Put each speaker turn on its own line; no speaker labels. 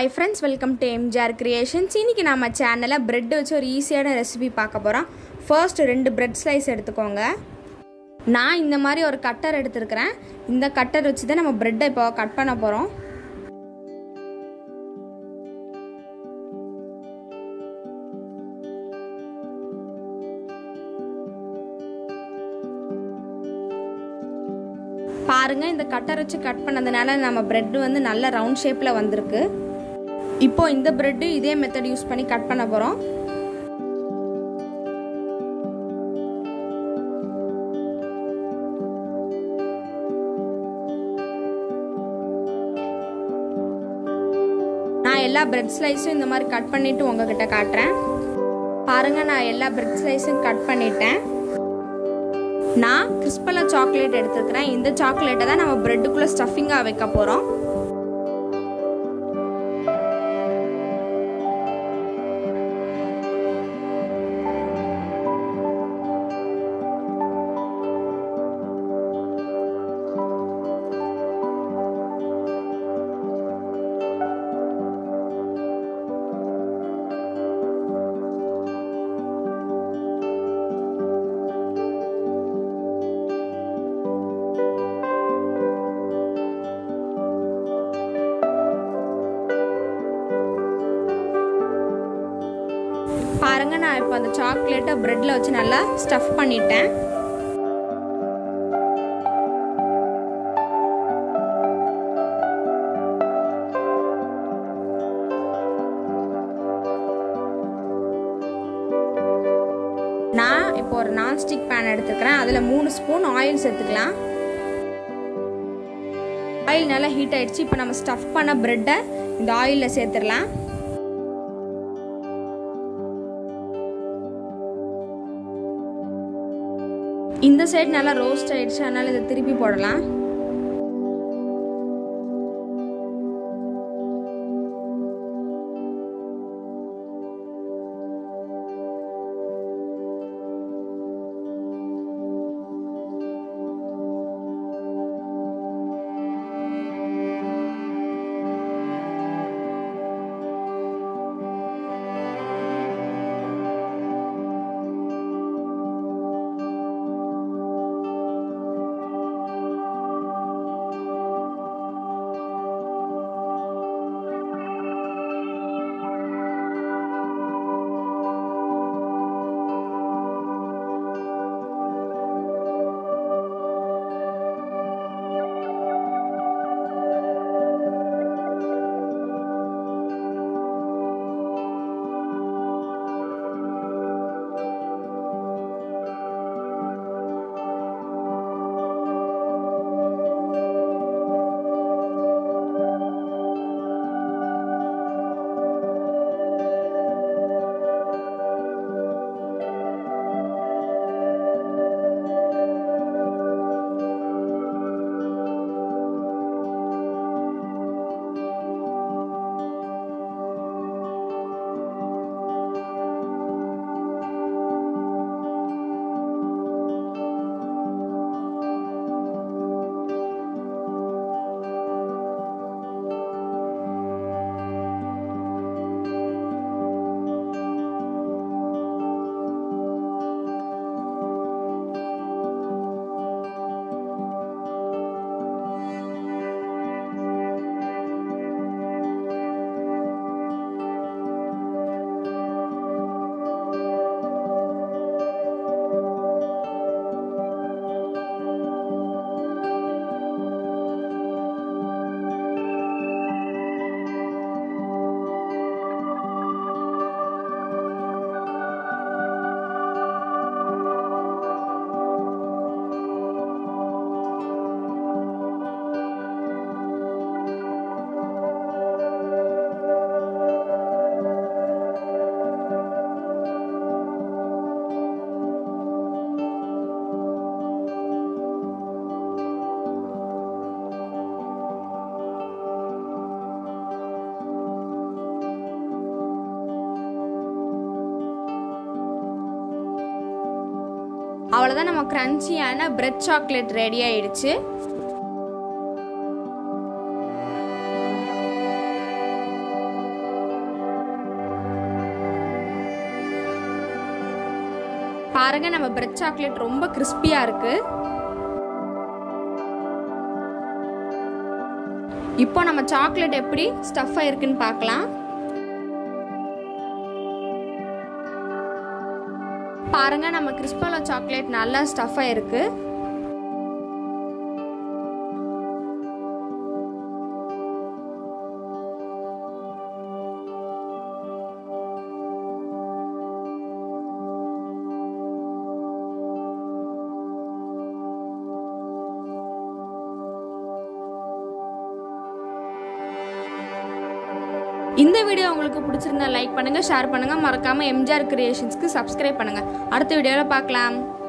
hi friends welcome to MGR creations இன்றைக்கி நம்ம சேனலில் பிரெட் வச்சு ஒரு ஈஸியான ரெசிபி பார்க்க போகிறோம் ஃபர்ஸ்ட் ரெண்டு பிரெட் ஸ்லைஸ் எடுத்துக்கோங்க நான் இந்த மாதிரி ஒரு கட்டர் எடுத்துருக்கிறேன் இந்த கட்டர் வச்சு தான் நம்ம பிரெட்டை இப்போ கட் பண்ண போகிறோம் பாருங்கள் இந்த கட்டர் வச்சு கட் பண்ணதுனால நம்ம பிரெட் வந்து நல்ல ரவுண்ட் ஷேப்பில் வந்திருக்கு இப்போ இந்த பிரெட்டு இதே மெத்தட் யூஸ் பண்ணி கட் பண்ண போகிறோம் நான் எல்லா பிரெட் ஸ்லைஸும் இந்த மாதிரி கட் பண்ணிவிட்டு உங்ககிட்ட காட்டுறேன் பாருங்கள் நான் எல்லா பிரெட் ஸ்லைஸும் கட் பண்ணிட்டேன் நான் கிறிஸ்பல சாக்லேட் எடுத்துருக்கிறேன் இந்த சாக்லேட்டை தான் நம்ம பிரெட்டுக்குள்ளே ஸ்டஃபிங்காக வைக்க போகிறோம் பாருங்க நான் இப்போ அந்த சாக்லேட்டை ப்ரெட்டில் வச்சு நல்லா ஸ்டஃப் பண்ணிட்டேன் நான் இப்போ ஒரு நான்ஸ்டிக் பேன் எடுத்துக்கிறேன் அதில் மூணு ஸ்பூன் ஆயில் சேர்த்துக்கலாம் ஆயில் நல்லா ஹீட் ஆயிடுச்சு இப்போ நம்ம ஸ்டஃப் பண்ண ப்ரெட்டை இந்த ஆயிலில் சேர்த்துடலாம் இந்த சைடு நல்லா ரோஸ்ட் ஆயிடுச்சு அதனால இதை திருப்பி போடலாம் அவ்வளோதான் நம்ம க்ரன்ச்சியான பிரெட் சாக்லேட் ரெடி ஆயிடுச்சு பாருங்க நம்ம பிரெட் சாக்லேட் ரொம்ப கிறிஸ்பியாக இருக்கு இப்போ நம்ம சாக்லேட் எப்படி ஸ்டஃப் ஆயிருக்குன்னு பார்க்கலாம் பாருங்க நம்ம கிறிஸ்பலோ சாக்லேட் நல்லா ஸ்டஃப் ஆயிருக்கு இந்த வீடியோ உங்களுக்கு பிடிச்சிருந்தா லைக் பண்ணுங்க ஷேர் பண்ணுங்க மறக்காம எம்ஜிஆர் கிரியேஷன்ஸ்க்கு சப்ஸ்கிரைப் பண்ணுங்க அடுத்த வீடியோவில் பார்க்கலாம்